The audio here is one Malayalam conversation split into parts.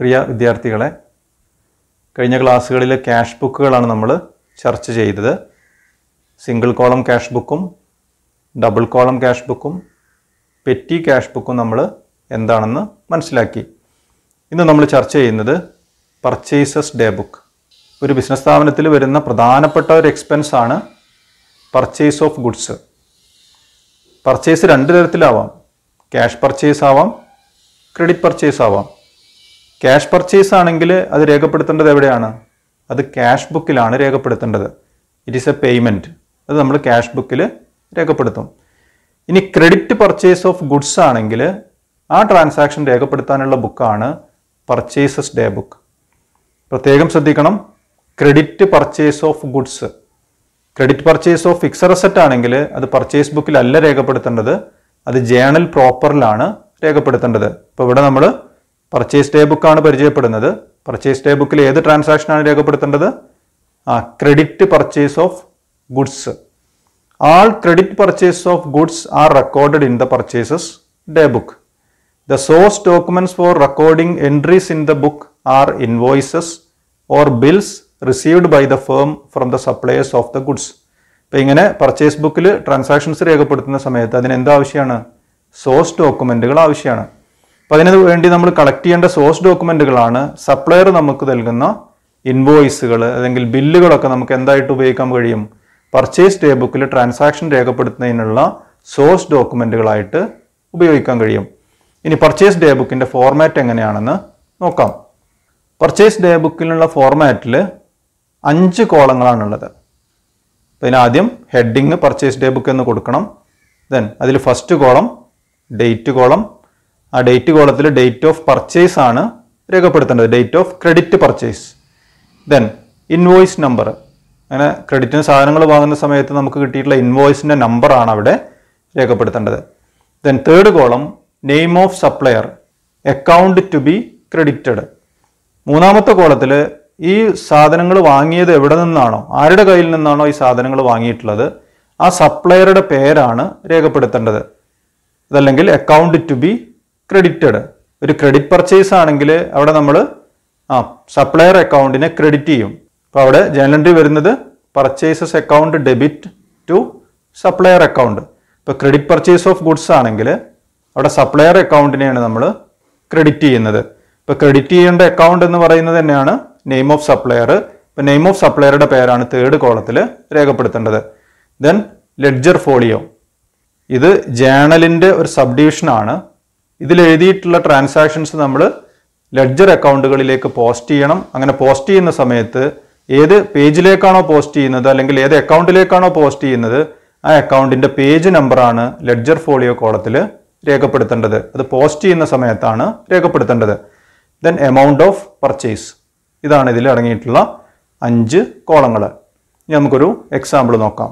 പ്രിയ വിദ്യാർത്ഥികളെ കഴിഞ്ഞ ക്ലാസ്സുകളിലെ ക്യാഷ് ബുക്കുകളാണ് നമ്മൾ ചർച്ച ചെയ്തത് സിംഗിൾ കോളം ക്യാഷ് ബുക്കും ഡബിൾ കോളം ക്യാഷ് ബുക്കും പെറ്റി ക്യാഷ് ബുക്കും നമ്മൾ എന്താണെന്ന് മനസ്സിലാക്കി ഇന്ന് നമ്മൾ ചർച്ച ചെയ്യുന്നത് പർച്ചേസസ് ഡേ ബുക്ക് ഒരു ബിസിനസ് സ്ഥാപനത്തിൽ വരുന്ന പ്രധാനപ്പെട്ട ഒരു എക്സ്പെൻസ് ആണ് പർച്ചേസ് ഓഫ് ഗുഡ്സ് പർച്ചേസ് രണ്ട് തരത്തിലാവാം ക്യാഷ് പർച്ചേസ് ആവാം ക്രെഡിറ്റ് പർച്ചേസ് ആവാം ക്യാഷ് പർച്ചേസ് ആണെങ്കിൽ അത് രേഖപ്പെടുത്തേണ്ടത് എവിടെയാണ് അത് ക്യാഷ് ബുക്കിലാണ് രേഖപ്പെടുത്തേണ്ടത് ഇറ്റ് ഈസ് എ പേയ്മെൻറ്റ് അത് നമ്മൾ ക്യാഷ് ബുക്കിൽ രേഖപ്പെടുത്തും ഇനി ക്രെഡിറ്റ് പർച്ചേസ് ഓഫ് ഗുഡ്സ് ആണെങ്കിൽ ആ ട്രാൻസാക്ഷൻ രേഖപ്പെടുത്താനുള്ള ബുക്കാണ് പർച്ചേസസ് ഡേ ബുക്ക് പ്രത്യേകം ശ്രദ്ധിക്കണം credit purchase of goods credit purchase of fixed asset ആണെങ്കിൽ അത് പർച്ചേസ് ബുക്കിലല്ല രേഖപ്പെടുത്തേണ്ടത് അത് ജേണൽ പ്രോപ്പറിലാണ് രേഖപ്പെടുത്തേണ്ടത് ഇപ്പോൾ ഇവിടെ നമ്മൾ പർച്ചേസ് ഡേ ബുക്കാണ് പരിചയപ്പെടുന്നത് പർച്ചേസ് ഡേ ബുക്കിൽ ഏത് ട്രാൻസാക്ഷനാണ് രേഖപ്പെടുത്തേണ്ടത് ആ credit purchase of goods all credit purchase of goods are recorded in the purchases day book The source documents for recording entries in the book are invoices or bills received by the firm from the suppliers of the goods. ഇപ്പം ഇങ്ങനെ പർച്ചേസ് ബുക്കിൽ ട്രാൻസാക്ഷൻസ് രേഖപ്പെടുത്തുന്ന സമയത്ത് അതിന് എന്ത് ആവശ്യമാണ് സോഴ്സ് ഡോക്യുമെന്റുകൾ ആവശ്യമാണ് അപ്പം അതിന് വേണ്ടി നമ്മൾ കളക്ട് ചെയ്യേണ്ട സോഴ്സ് ഡോക്യുമെന്റുകളാണ് സപ്ലയർ നമുക്ക് നൽകുന്ന ഇൻവോയ്സുകൾ അല്ലെങ്കിൽ ബില്ലുകളൊക്കെ നമുക്ക് എന്തായിട്ട് ഉപയോഗിക്കാൻ കഴിയും പർച്ചേസ് ഡേ ബുക്കിൽ ട്രാൻസാക്ഷൻ രേഖപ്പെടുത്തുന്നതിനുള്ള സോഴ്സ് ഡോക്യുമെന്റുകളായിട്ട് ഉപയോഗിക്കാൻ കഴിയും ഇനി പർച്ചേസ് ഡേ ബുക്കിന്റെ ഫോർമാറ്റ് എങ്ങനെയാണെന്ന് നോക്കാം പർച്ചേസ് ഡേ ബുക്കിലുള്ള ഫോർമാറ്റിൽ അഞ്ച് കോളങ്ങളാണുള്ളത് അപ്പം ഇതിനാദ്യം ഹെഡിങ് പർച്ചേസ് ഡേ ബുക്ക് എന്ന് കൊടുക്കണം ദെൻ അതിൽ ഫസ്റ്റ് കോളം ഡേറ്റ് കോളം ആ ഡേറ്റ് കോളത്തിൽ ഡേറ്റ് ഓഫ് പർച്ചേസ് ആണ് രേഖപ്പെടുത്തേണ്ടത് date of credit purchase then invoice number അങ്ങനെ ക്രെഡിറ്റിന് സാധനങ്ങൾ വാങ്ങുന്ന സമയത്ത് നമുക്ക് കിട്ടിയിട്ടുള്ള ഇൻവോയ്സിൻ്റെ നമ്പറാണ് അവിടെ രേഖപ്പെടുത്തേണ്ടത് then third column name of supplier account to be credited മൂന്നാമത്തെ കോളത്തിൽ ഈ സാധനങ്ങൾ വാങ്ങിയത് എവിടെ നിന്നാണോ ആരുടെ കയ്യിൽ നിന്നാണോ ഈ സാധനങ്ങൾ വാങ്ങിയിട്ടുള്ളത് ആ സപ്ലയറുടെ പേരാണ് രേഖപ്പെടുത്തേണ്ടത് അതല്ലെങ്കിൽ അക്കൗണ്ട് ടു ബി ക്രെഡിറ്റഡ് ഒരു ക്രെഡിറ്റ് പർച്ചേസ് ആണെങ്കിൽ അവിടെ നമ്മൾ ആ സപ്ലയർ അക്കൗണ്ടിനെ ക്രെഡിറ്റ് ചെയ്യും അപ്പോൾ അവിടെ ജേണൽ എൻട്രി വരുന്നത് purchases account debit to supplier account ഇപ്പോൾ ക്രെഡിറ്റ് പർച്ചേസ് ഓഫ് ഗുഡ്സ് ആണെങ്കിൽ അവിടെ സപ്ലയർ അക്കൗണ്ടിനെയാണ് നമ്മൾ ക്രെഡിറ്റ് ചെയ്യുന്നത് ഇപ്പോൾ ക്രെഡിറ്റ് ചെയ്യേണ്ട അക്കൗണ്ട് എന്ന് പറയുന്നത് തന്നെയാണ് നെയിം ഓഫ് സപ്ലയർ ഇപ്പോൾ നെയിം ഓഫ് സപ്ലയറുടെ പേരാണ് തേർഡ് കോളത്തിൽ രേഖപ്പെടുത്തേണ്ടത് ദെൻ ലെഡ്ജർ ഫോളിയോ ഇത് ജേണലിൻ്റെ ഒരു സബ് ഡിവിഷനാണ് ഇതിൽ എഴുതിയിട്ടുള്ള ട്രാൻസാക്ഷൻസ് നമ്മൾ ലെഡ്ജർ അക്കൗണ്ടുകളിലേക്ക് പോസ്റ്റ് ചെയ്യണം അങ്ങനെ പോസ്റ്റ് ചെയ്യുന്ന സമയത്ത് ഏത് പേജിലേക്കാണോ പോസ്റ്റ് ചെയ്യുന്നത് അല്ലെങ്കിൽ ഏത് അക്കൗണ്ടിലേക്കാണോ പോസ്റ്റ് ചെയ്യുന്നത് ആ അക്കൗണ്ടിന്റെ പേജ് നമ്പറാണ് ലെഡ്ജർ ഫോളിയോ കോളത്തിൽ രേഖപ്പെടുത്തേണ്ടത് അത് പോസ്റ്റ് ചെയ്യുന്ന സമയത്താണ് രേഖപ്പെടുത്തേണ്ടത് ദെൻ എമൗണ്ട് ഓഫ് പർച്ചേസ് ഇതാണ് ഇതിൽ അടങ്ങിയിട്ടുള്ള അഞ്ച് കോളങ്ങൾ ഇനി നമുക്കൊരു എക്സാമ്പിൾ നോക്കാം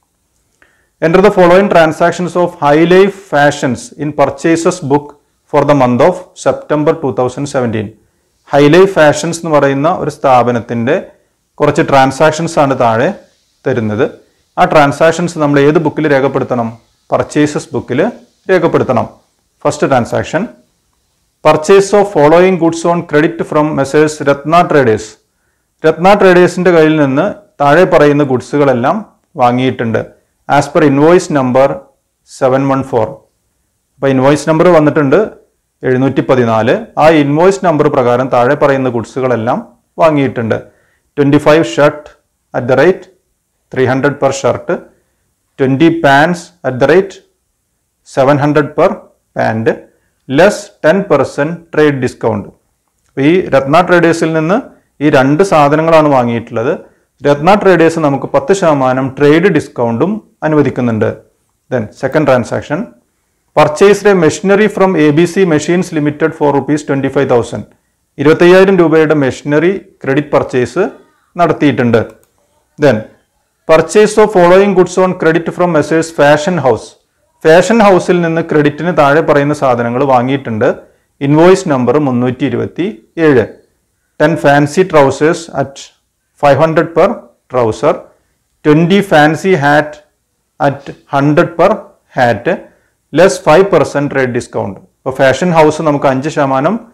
Enter the following transactions of High Life Fashions in purchases book for the month of September 2017. High life fashions എന്ന് പറയുന്ന ഒരു സ്ഥാപനത്തിൻ്റെ കുറച്ച് ട്രാൻസാക്ഷൻസ് ആണ് താഴെ തരുന്നത് ആ ട്രാൻസാക്ഷൻസ് നമ്മൾ ഏത് ബുക്കിൽ രേഖപ്പെടുത്തണം പർച്ചേസസ് ബുക്കിൽ രേഖപ്പെടുത്തണം first transaction purchase of following goods on credit from messrs Ratna Traders Ratna ട്രേഡേഴ്സിന്റെ കയ്യിൽ നിന്ന് താഴെ പറയുന്ന ഗുഡ്സുകളെല്ലാം വാങ്ങിയിട്ടുണ്ട് as per invoice number seven one four അപ്പോൾ ഇൻവോയ്സ് നമ്പർ വന്നിട്ടുണ്ട് എഴുന്നൂറ്റി പതിനാല് ആ ഇൻവോയ്സ് നമ്പർ പ്രകാരം താഴെ പറയുന്ന ഗുഡ്സുകളെല്ലാം വാങ്ങിയിട്ടുണ്ട് twenty five shirt at the rate three hundred per shirt twenty pants at the rate seven hundred per pant less ten percent trade discount ഈ രത്ന ട്രേഡേഴ്സിൽ നിന്ന് ഈ രണ്ട് സാധനങ്ങളാണ് വാങ്ങിയിട്ടുള്ളത് രത്ന ട്രേഡേഴ്സ് നമുക്ക് പത്ത് ശതമാനം ട്രേഡ് ഡിസ്കൗണ്ടും അനുവദിക്കുന്നുണ്ട് then second transaction purchased a machinery from A B C machines limited for rupees twenty five thousand ഇരുപത്തയ്യായിരം രൂപയുടെ മെഷീനറി ക്രെഡിറ്റ് പർച്ചേസ് നടത്തിയിട്ടുണ്ട് then purchase of following goods on credit from messrs fashion house fashion ഹൗസിൽ നിന്ന് ക്രെഡിറ്റിന് താഴെ പറയുന്ന സാധനങ്ങൾ വാങ്ങിയിട്ടുണ്ട് ഇൻവോയ്സ് നമ്പർ മുന്നൂറ്റി ഇരുപത്തി ഏഴ് ten fancy trousers at five hundred per trouser twenty fancy hat at hundred per hat less five percent trade discount ഇപ്പോൾ ഫാഷൻ ഹൗസ് നമുക്ക് അഞ്ച് ശതമാനം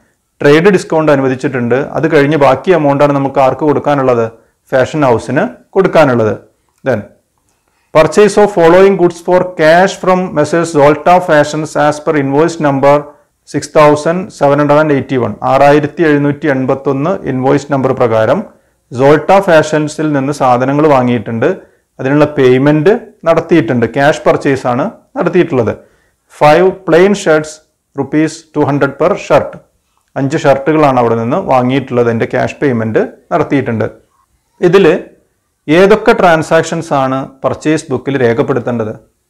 ട്രേഡ് ഡിസ്കൗണ്ട് അനുവദിച്ചിട്ടുണ്ട് അത് കഴിഞ്ഞ് ബാക്കി എമൗണ്ടാണ് നമുക്ക് ആർക്ക് കൊടുക്കാനുള്ളത് ഫാഷൻ ഹൗസിന് കൊടുക്കാനുള്ളത് then purchase of following goods for cash from messrs Solta fashions as per invoice number six thousand seven hundred and eighty one ആറായിരത്തി എഴുന്നൂറ്റി എൺപത്തി ഒന്ന് ഇൻവോയ്സ് നമ്പർ പ്രകാരം സോൾട്ട ഫാഷൻസിൽ നിന്ന് സാധനങ്ങൾ വാങ്ങിയിട്ടുണ്ട് അതിനുള്ള പേയ്മെന്റ് നടത്തിയിട്ടുണ്ട് ക്യാഷ് പർച്ചേസ് ആണ് നടത്തിയിട്ടുള്ളത് five plain shirts rupees two hundred per shirt അഞ്ച് ഷർട്ടുകളാണ് അവിടെ നിന്ന് വാങ്ങിയിട്ടുള്ളത് എൻ്റെ ക്യാഷ് പേയ്മെന്റ് നടത്തിയിട്ടുണ്ട് ഇതിൽ ഏതൊക്കെ ട്രാൻസാക്ഷൻസ് ആണ് പർച്ചേസ് ബുക്കിൽ രേഖപ്പെടുത്തേണ്ടത്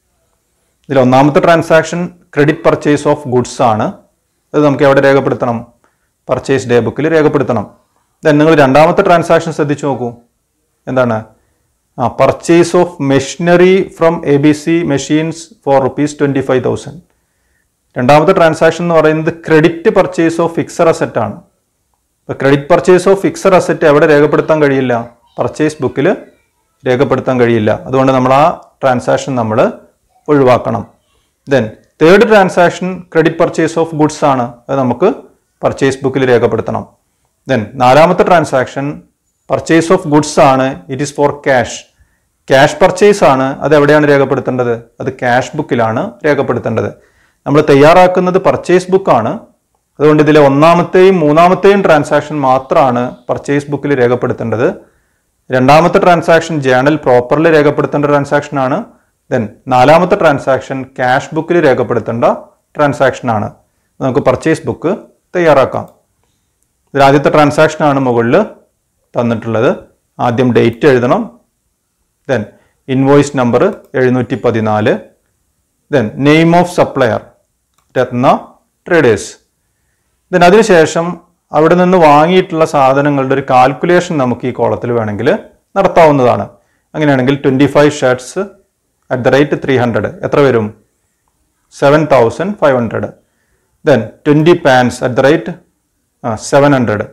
ഇതിൽ ഒന്നാമത്തെ transaction credit purchase of goods ആണ് അത് നമുക്ക് എവിടെ രേഖപ്പെടുത്തണം പർച്ചേസ് ഡേ ബുക്കിൽ രേഖപ്പെടുത്തണം ദെൻ നിങ്ങൾ രണ്ടാമത്തെ ട്രാൻസാക്ഷൻ ശ്രദ്ധിച്ചു നോക്കൂ എന്താണ് ആ purchase of machinery from A B C machines for rupees twenty five thousand രണ്ടാമത്തെ ട്രാൻസാക്ഷൻ എന്ന് പറയുന്നത് credit purchase of fixed asset ആണ് ഇപ്പോൾ credit purchase of fixed asset എവിടെ രേഖപ്പെടുത്താൻ കഴിയില്ല പർച്ചേസ് ബുക്കിൽ രേഖപ്പെടുത്താൻ കഴിയില്ല അതുകൊണ്ട് നമ്മൾ ആ ട്രാൻസാക്ഷൻ നമ്മൾ ഒഴിവാക്കണം then third transaction credit purchase of goods ആണ് അത് നമുക്ക് പർച്ചേസ് ബുക്കിൽ രേഖപ്പെടുത്തണം ദെൻ നാലാമത്തെ ട്രാൻസാക്ഷൻ പർച്ചേസ് ഓഫ് ഗുഡ്സ് ആണ് it is for cash cash purchase ആണ് അത് എവിടെയാണ് രേഖപ്പെടുത്തേണ്ടത് അത് ക്യാഷ് ബുക്കിലാണ് രേഖപ്പെടുത്തേണ്ടത് നമ്മൾ തയ്യാറാക്കുന്നത് പർച്ചേസ് ബുക്കാണ് അതുകൊണ്ട് ഇതിലെ ഒന്നാമത്തെയും മൂന്നാമത്തെയും ട്രാൻസാക്ഷൻ മാത്രമാണ് പർച്ചേസ് ബുക്കിൽ രേഖപ്പെടുത്തേണ്ടത് രണ്ടാമത്തെ ട്രാൻസാക്ഷൻ ജേണൽ പ്രോപ്പർലി രേഖപ്പെടുത്തേണ്ട ട്രാൻസാക്ഷൻ ആണ് ദെൻ നാലാമത്തെ ട്രാൻസാക്ഷൻ ക്യാഷ് ബുക്കിൽ രേഖപ്പെടുത്തേണ്ട ട്രാൻസാക്ഷൻ ആണ് നമുക്ക് പർച്ചേസ് ബുക്ക് തയ്യാറാക്കാം ഇതിൽ ആദ്യത്തെ ട്രാൻസാക്ഷൻ ആണ് മുകളിൽ തന്നിട്ടുള്ളത് ആദ്യം ഡേറ്റ് എഴുതണം ദെൻ ഇൻവോയ്സ് നമ്പർ എഴുന്നൂറ്റി പതിനാല് then name of supplier Ratna Traders then അതിനുശേഷം അവിടെ നിന്ന് വാങ്ങിയിട്ടുള്ള സാധനങ്ങളുടെ ഒരു കാൽക്കുലേഷൻ നമുക്ക് ഈ കോളത്തിൽ വേണമെങ്കിൽ നടത്താവുന്നതാണ് അങ്ങനെയാണെങ്കിൽ twenty five shirts at the rate three hundred എത്ര വരും seven thousand five hundred then twenty pants at the rate seven hundred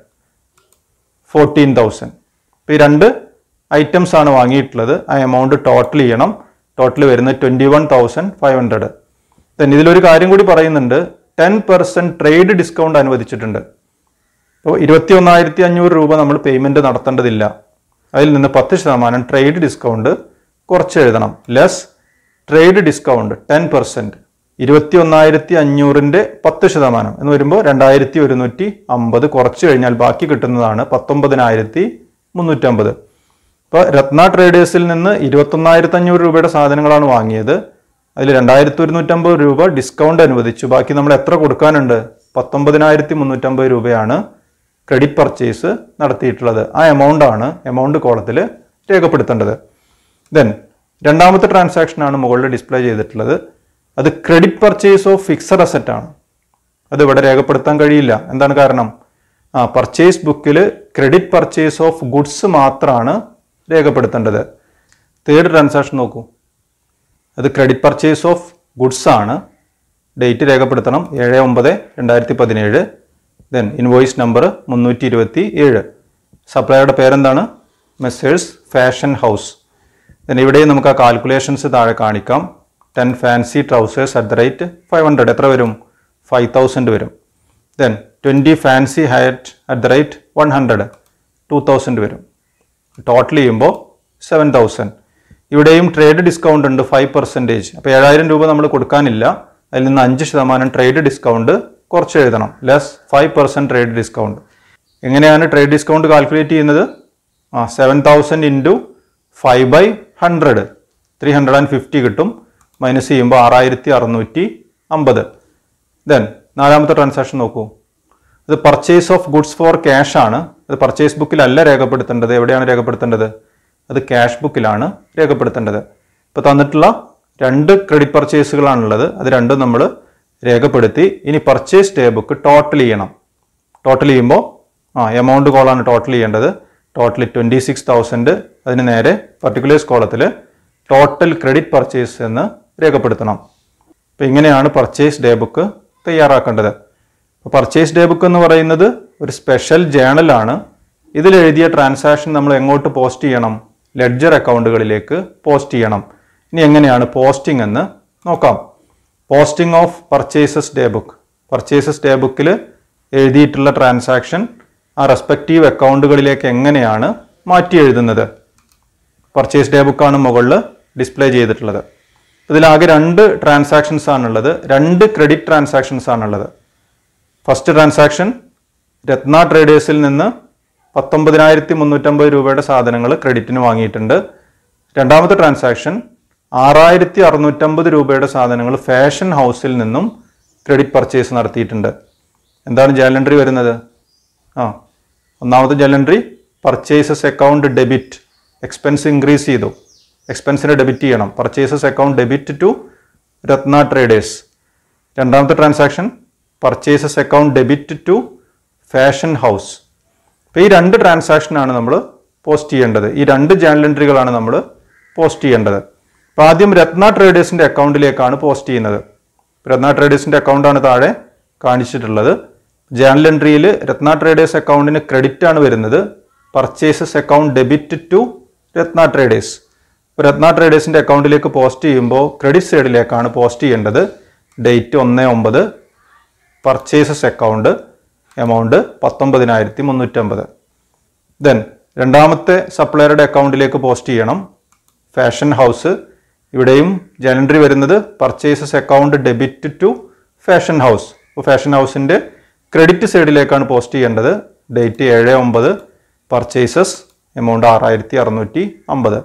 fourteen thousand ഇപ്പോൾ ഈ രണ്ട് ഐറ്റംസ് ആണ് വാങ്ങിയിട്ടുള്ളത് ആ എമൗണ്ട് ടോട്ടൽ ചെയ്യണം ടോട്ടൽ വരുന്നത് twenty one thousand five hundred then ഇതിലൊരു കാര്യം കൂടി പറയുന്നുണ്ട് ടെൻ പെർസെൻറ്റ് ട്രേഡ് ഡിസ്കൗണ്ട് അനുവദിച്ചിട്ടുണ്ട് അപ്പോൾ ഇരുപത്തി ഒന്നായിരത്തി അഞ്ഞൂറ് രൂപ നമ്മൾ പേയ്മെൻറ്റ് നടത്തേണ്ടതില്ല അതിൽ നിന്ന് പത്ത് ശതമാനം ട്രേഡ് ഡിസ്കൗണ്ട് കുറച്ച് എഴുതണം less trade discount ten percent ഇരുപത്തി ഒന്നായിരത്തി അഞ്ഞൂറിൻ്റെ പത്ത് ശതമാനം എന്ന് വരുമ്പോൾ രണ്ടായിരത്തി ഒരുന്നൂറ്റി അമ്പത് കുറച്ച് കഴിഞ്ഞാൽ ബാക്കി കിട്ടുന്നതാണ് പത്തൊമ്പതിനായിരത്തി മുന്നൂറ്റമ്പത് ഇപ്പോൾ രത്ന ട്രേഡേഴ്സിൽ നിന്ന് ഇരുപത്തൊന്നായിരത്തി അഞ്ഞൂറ് രൂപയുടെ സാധനങ്ങളാണ് വാങ്ങിയത് അതിൽ രണ്ടായിരത്തി ഒരുന്നൂറ്റമ്പത് രൂപ ഡിസ്കൗണ്ട് അനുവദിച്ചു ബാക്കി നമ്മൾ എത്ര കൊടുക്കാനുണ്ട് പത്തൊമ്പതിനായിരത്തി മുന്നൂറ്റമ്പത് രൂപയാണ് ക്രെഡിറ്റ് പർച്ചേസ് നടത്തിയിട്ടുള്ളത് ആ എമൗണ്ട് ആണ് എമൗണ്ട് കോളത്തിൽ രേഖപ്പെടുത്തേണ്ടത് ദെൻ രണ്ടാമത്തെ ട്രാൻസാക്ഷൻ ആണ് മുകളിൽ ഡിസ്പ്ലേ ചെയ്തിട്ടുള്ളത് അത് credit purchase of fixed asset ആണ് അത് ഇവിടെ രേഖപ്പെടുത്താൻ കഴിയില്ല എന്താണ് കാരണം ആ പർച്ചേസ് ബുക്കിൽ ക്രെഡിറ്റ് പർച്ചേസ് ഓഫ് ഗുഡ്സ് മാത്രമാണ് രേഖപ്പെടുത്തേണ്ടത് തേർഡ് ട്രാൻസാക്ഷൻ നോക്കൂ അത് ക്രെഡിറ്റ് പർച്ചേസ് ഓഫ് ഗുഡ്സ് ആണ് ഡേറ്റ് രേഖപ്പെടുത്തണം ഏഴ് ഒമ്പത് രണ്ടായിരത്തി പതിനേഴ് ദെൻ ഇൻവോയ്സ് നമ്പർ മുന്നൂറ്റി ഇരുപത്തി ഏഴ് സപ്ലയറുടെ പേരെന്താണ് മെസ്സേഴ്സ് ഫാഷൻ ഹൗസ് ദെൻ ഇവിടെയും നമുക്ക് ആ കാൽക്കുലേഷൻസ് താഴെ കാണിക്കാം ten fancy trousers at the rate five hundred എത്ര വരും ഫൈവ് തൗസൻഡ് വരും then twenty fancy hat at the rate one hundred two thousand വരും ടോട്ടൽ ചെയ്യുമ്പോൾ സെവൻ തൗസൻഡ് ഇവിടെയും ട്രേഡ് ഡിസ്കൗണ്ട് ഉണ്ട് ഫൈവ് പെർസെൻറ്റേജ് അപ്പോൾ ഏഴായിരം രൂപ നമ്മൾ കൊടുക്കാനില്ല അതിൽ നിന്ന് അഞ്ച് ശതമാനം ട്രേഡ് ഡിസ്കൗണ്ട് കുറച്ച് എഴുതണം less five percent trade discount എങ്ങനെയാണ് ട്രേഡ് ഡിസ്കൗണ്ട് കാൽക്കുലേറ്റ് ചെയ്യുന്നത് ആ seven thousand into five by hundred three hundred and fifty കിട്ടും മൈനസ് ചെയ്യുമ്പോൾ ആറായിരത്തി അറുന്നൂറ്റി അമ്പത് ദെൻ നാലാമത്തെ ട്രാൻസാക്ഷൻ നോക്കൂ ഇത് purchase of goods for cash ആണ് അത് പർച്ചേസ് ബുക്കിലല്ല രേഖപ്പെടുത്തേണ്ടത് എവിടെയാണ് രേഖപ്പെടുത്തേണ്ടത് അത് ക്യാഷ് ബുക്കിലാണ് രേഖപ്പെടുത്തേണ്ടത് ഇപ്പോൾ തന്നിട്ടുള്ള രണ്ട് ക്രെഡിറ്റ് പർച്ചേസുകളാണുള്ളത് അത് രണ്ടും നമ്മൾ രേഖപ്പെടുത്തി ഇനി പർച്ചേസ് ഡേ ബുക്ക് ടോട്ടൽ ചെയ്യണം ടോട്ടൽ ചെയ്യുമ്പോൾ ആ എമൗണ്ട് കോളാണ് ടോട്ടൽ ചെയ്യേണ്ടത് ടോട്ടൽ ട്വൻറ്റി സിക്സ് തൗസൻഡ് അതിന് നേരെ പർട്ടിക്കുലേഴ്സ് കോളത്തിൽ ടോട്ടൽ ക്രെഡിറ്റ് പർച്ചേസ് എന്ന് രേഖപ്പെടുത്തണം അപ്പോൾ ഇങ്ങനെയാണ് പർച്ചേസ് ഡേ ബുക്ക് തയ്യാറാക്കേണ്ടത് അപ്പോൾ പർച്ചേസ് ഡേ ബുക്ക് എന്ന് പറയുന്നത് ഒരു സ്പെഷ്യൽ ജേണലാണ് ഇതിൽ എഴുതിയ ട്രാൻസാക്ഷൻ നമ്മൾ എങ്ങോട്ട് പോസ്റ്റ് ചെയ്യണം ലെഡ്ജർ അക്കൗണ്ടുകളിലേക്ക് പോസ്റ്റ് ചെയ്യണം ഇനി എങ്ങനെയാണ് പോസ്റ്റിംഗ് എന്ന് നോക്കാം posting of purchases day book purchases day ബുക്കിൽ എഴുതിയിട്ടുള്ള ട്രാൻസാക്ഷൻ ആ റെസ്പെക്റ്റീവ് അക്കൗണ്ടുകളിലേക്ക് എങ്ങനെയാണ് മാറ്റി എഴുതുന്നത് പർച്ചേസ് ഡേ ബുക്കാണ് മുകളിൽ ഡിസ്പ്ലേ ചെയ്തിട്ടുള്ളത് ഇതിലാകെ രണ്ട് ട്രാൻസാക്ഷൻസ് ആണുള്ളത് രണ്ട് ക്രെഡിറ്റ് ട്രാൻസാക്ഷൻസ് ആണുള്ളത് ഫസ്റ്റ് ട്രാൻസാക്ഷൻ രത്ന ട്രേഡേഴ്സിൽ നിന്ന് പത്തൊമ്പതിനായിരത്തി മുന്നൂറ്റമ്പത് രൂപയുടെ സാധനങ്ങൾ ക്രെഡിറ്റിന് വാങ്ങിയിട്ടുണ്ട് രണ്ടാമത്തെ ട്രാൻസാക്ഷൻ ആറായിരത്തി അറുന്നൂറ്റമ്പത് രൂപയുടെ സാധനങ്ങൾ ഫാഷൻ ഹൗസിൽ നിന്നും ക്രെഡിറ്റ് പർച്ചേസ് നടത്തിയിട്ടുണ്ട് എന്താണ് ജേലൻട്രി വരുന്നത് ആ ഒന്നാമത്തെ journal entry purchases account debit expense increase ചെയ്തു എക്സ്പെൻസിന് ഡെബിറ്റ് ചെയ്യണം purchases account debit to Ratna Traders രണ്ടാമത്തെ transaction purchases account debit to fashion house അപ്പോൾ ഈ രണ്ട് ട്രാൻസാക്ഷനാണ് നമ്മൾ പോസ്റ്റ് ചെയ്യേണ്ടത് ഈ രണ്ട് ജേണൽ എൻട്രികളാണ് നമ്മൾ പോസ്റ്റ് ചെയ്യേണ്ടത് അപ്പോൾ ആദ്യം രത്ന ട്രേഡേഴ്സിൻ്റെ അക്കൗണ്ടിലേക്കാണ് പോസ്റ്റ് ചെയ്യുന്നത് രത്ന ട്രേഡേഴ്സിൻ്റെ അക്കൗണ്ടാണ് താഴെ കാണിച്ചിട്ടുള്ളത് ജേണൽ എൻട്രിയിൽ രത്ന ട്രേഡേഴ്സ് അക്കൗണ്ടിന് ക്രെഡിറ്റ് ആണ് വരുന്നത് purchases account debit to Ratna Traders ഇപ്പോൾ രത്ന ട്രേഡേഴ്സിൻ്റെ അക്കൗണ്ടിലേക്ക് പോസ്റ്റ് ചെയ്യുമ്പോൾ ക്രെഡിറ്റ് സൈഡിലേക്കാണ് പോസ്റ്റ് ചെയ്യേണ്ടത് ഡേറ്റ് ഒന്ന് ഒമ്പത് പർച്ചേസസ് അക്കൗണ്ട് എമൗണ്ട് പത്തൊമ്പതിനായിരത്തി മുന്നൂറ്റമ്പത് ദെൻ രണ്ടാമത്തെ സപ്ലയറുടെ അക്കൗണ്ടിലേക്ക് പോസ്റ്റ് ചെയ്യണം ഫാഷൻ ഹൗസ് ഇവിടെയും ജലൻട്രി വരുന്നത് purchases account debit to fashion house അപ്പോൾ ഫാഷൻ ഹൗസിൻ്റെ ക്രെഡിറ്റ് സൈഡിലേക്കാണ് പോസ്റ്റ് ചെയ്യേണ്ടത് ഡേറ്റ് ഏഴ് ഒമ്പത് പർച്ചേസസ് എമൗണ്ട് ആറായിരത്തി അറുന്നൂറ്റി അമ്പത്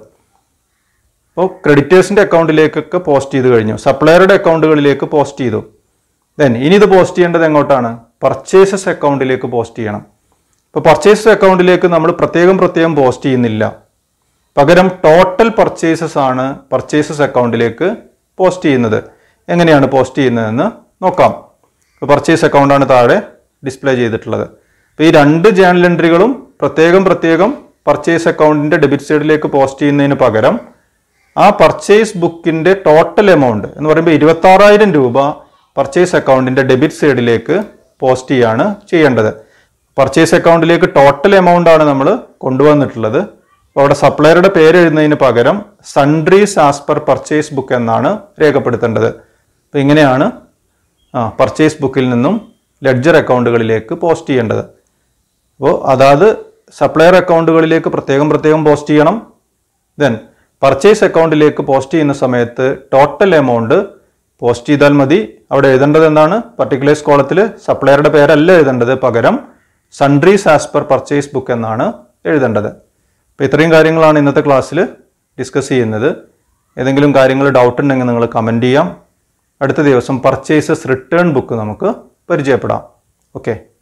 അപ്പോൾ ക്രെഡിറ്റേഴ്സിൻ്റെ അക്കൗണ്ടിലേക്കൊക്കെ പോസ്റ്റ് ചെയ്ത് കഴിഞ്ഞു സപ്ലയറുടെ അക്കൗണ്ടുകളിലേക്ക് പോസ്റ്റ് ചെയ്തു ദെൻ ഇനി ഇത് പോസ്റ്റ് ചെയ്യേണ്ടത് എങ്ങോട്ടാണ് പർച്ചേസസ് അക്കൗണ്ടിലേക്ക് പോസ്റ്റ് ചെയ്യണം ഇപ്പോൾ പർച്ചേസസ് അക്കൗണ്ടിലേക്ക് നമ്മൾ പ്രത്യേകം പ്രത്യേകം പോസ്റ്റ് ചെയ്യുന്നില്ല പകരം ടോട്ടൽ പർച്ചേസസ് ആണ് പർച്ചേസസ് അക്കൗണ്ടിലേക്ക് പോസ്റ്റ് ചെയ്യുന്നത് എങ്ങനെയാണ് പോസ്റ്റ് ചെയ്യുന്നതെന്ന് നോക്കാം ഇപ്പോൾ പർച്ചേസ് അക്കൗണ്ടാണ് താഴെ ഡിസ്പ്ലേ ചെയ്തിട്ടുള്ളത് അപ്പോൾ ഈ രണ്ട് ജേണൽ എൻട്രികളും പ്രത്യേകം പ്രത്യേകം പർച്ചേസ് അക്കൗണ്ടിൻ്റെ ഡെബിറ്റ് സൈഡിലേക്ക് പോസ്റ്റ് ചെയ്യുന്നതിന് പകരം ആ പർച്ചേസ് ബുക്കിൻ്റെ ടോട്ടൽ എമൗണ്ട് എന്ന് പറയുമ്പോൾ ഇരുപത്താറായിരം രൂപ പർച്ചേസ് അക്കൗണ്ടിൻ്റെ ഡെബിറ്റ് സൈഡിലേക്ക് പോസ്റ്റ് ചെയ്യാണ് ചെയ്യേണ്ടത് പർച്ചേസ് അക്കൗണ്ടിലേക്ക് ടോട്ടൽ എമൗണ്ട് ആണ് നമ്മൾ കൊണ്ടുവന്നിട്ടുള്ളത് അപ്പോൾ അവിടെ സപ്ലയറുടെ പേര് എഴുതുന്നതിന് പകരം sundries as per purchase book എന്നാണ് രേഖപ്പെടുത്തേണ്ടത് അപ്പോൾ ഇങ്ങനെയാണ് ആ പർച്ചേസ് ബുക്കിൽ നിന്നും ലെഡ്ജർ അക്കൗണ്ടുകളിലേക്ക് പോസ്റ്റ് ചെയ്യേണ്ടത് അപ്പോൾ അതാത് സപ്ലയർ അക്കൗണ്ടുകളിലേക്ക് പ്രത്യേകം പ്രത്യേകം പോസ്റ്റ് ചെയ്യണം ദെൻ പർച്ചേസ് അക്കൗണ്ടിലേക്ക് പോസ്റ്റ് ചെയ്യുന്ന സമയത്ത് ടോട്ടൽ എമൗണ്ട് പോസ്റ്റ് ചെയ്താൽ മതി അവിടെ എഴുതേണ്ടത് എന്താണ് പർട്ടിക്കുലേഴ്സ് കോളത്തിൽ സപ്ലയറുടെ പേരല്ല എഴുതേണ്ടത് പകരം sundries as per purchase book എന്നാണ് എഴുതേണ്ടത് അപ്പോൾ ഇത്രയും കാര്യങ്ങളാണ് ഇന്നത്തെ ക്ലാസ്സിൽ ഡിസ്കസ് ചെയ്യുന്നത് ഏതെങ്കിലും കാര്യങ്ങൾ ഡൗട്ട് ഉണ്ടെങ്കിൽ നിങ്ങൾ കമൻറ്റ് ചെയ്യാം അടുത്ത ദിവസം പർച്ചേസസ് റിട്ടേൺ ബുക്ക് നമുക്ക് പരിചയപ്പെടാം ഓക്കെ